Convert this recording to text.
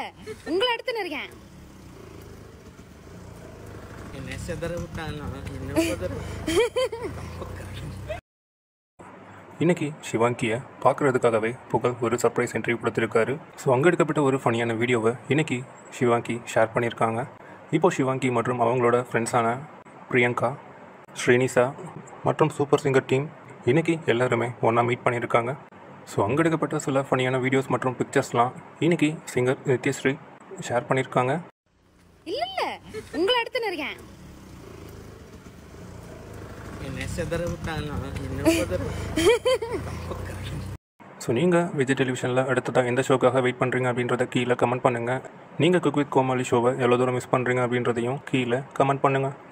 உங்களை எடுத்துன்னு இருக்கேன் என்ன செதற விட்டானா என்ன உதற இன்னைக்கு சிவாங்கியை பார்க்குறதுக்காகவே புகழ் ஒரு சர்ப்ரைஸ் இன்டர்வியூ கொடுத்துருக்காரு ஸோ அங்கே எடுக்கப்பட்ட ஒரு ஃபனியான வீடியோவை இன்னைக்கு சிவாங்கி ஷேர் பண்ணியிருக்காங்க இப்போ சிவாங்கி மற்றும் அவங்களோட ஃப்ரெண்ட்ஸான பிரியங்கா ஸ்ரீனிசா மற்றும் சூப்பர் சிங்கர் டீம் இன்னைக்கு எல்லாருமே ஒன்றா மீட் பண்ணியிருக்காங்க ஸோ அங்கே எடுக்கப்பட்ட சில ஃபனியான வீடியோஸ் மற்றும் பிக்சர்ஸ்லாம் இன்னைக்கு சிங்கர் நித்யஸ்ரீ ஷேர் பண்ணியிருக்காங்க இல்ல இல்ல உங்களை எடுத்துன்னு இருக்கேன் என்ன செதற விட்டானா என்ன உதற ஸோ நீங்கள் விஜய் டெலிவிஷனில் அடுத்ததாக எந்த ஷோக்காக வெயிட் பண்ணுறீங்க அப்படின்றத கீழே கமெண்ட் பண்ணுங்கள் நீங்கள் குக் வித் கோமாளி ஷோவை எவ்வளோ தூரம் மிஸ் பண்ணுறீங்க அப்படின்றதையும் கீழே கமெண்ட் பண்ணுங்கள்